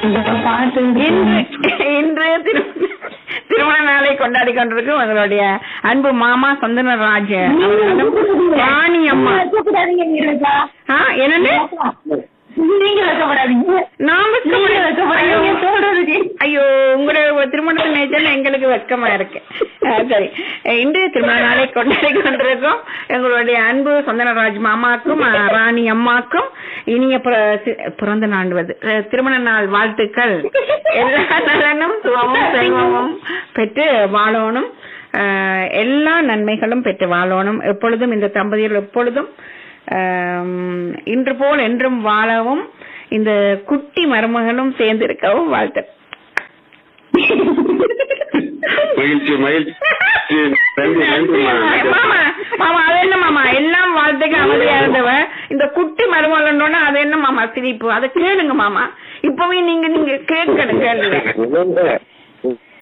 பாட்டு இன்று இன்று திரு- திருமண நாளை கொண்டாடி கொண்டிருக்கும் உங்களுடைய அன்பு மாமா சந்தனராஜ் அவர்களும் ராணி அம்மா வைக்கப்படாதீங்க நீரஜா ஆ, என்னன்னு நீங்க வைக்கப்படாதீங்க நான் நீங்க வைக்கப்படாதீங்க வெட்கமா- சொல்றது ஐயோ உங்களுடைய திருமணத்து நேச்சல் எங்களுக்கு வெக்கமா இருக்கு ஆ, சரி இன்றைய திருமண நாளை கொண்டாடி கொண்டிருக்கோம் எங்களுடைய அன்பு சந்தனராஜ் மாமாக்கும் ஆ, ராணி அம்மாக்கும் இனிய பிற- சி- பிறந்த நாண்டுவது அஹ், திருமண நாள் வாழ்த்துக்கள் எல்லா நலனும் சுகமும் செல்வமும் பெற்று வாழணும் ஆஹ், எல்லா நன்மைகளும் பெற்று வாழணும் எப்பொழுதும் இந்த தம்பதிகள் எப்பொழுதும் ஆம், இன்று போல் என்றும் வாழவும் இந்த குட்டி மருமகளும் சேர்ந்து இருக்கவும் வாழ்த்து மகிழ்ச்சி மகிழ்ச்சி நன்றி நன்றிம்மா மாமா மாமா அது என்ன மாமா எல்லாம் வாழ்த்துக்கு அமைதியா இருந்தவ இந்த குட்டி மருமகள்னோட அது என்ன மாமா சிரிப்பு அதை கேளுங்க மாமா இப்பவே நீங்க நீங்க கேட்கணும் கேளுங்க இல்ல,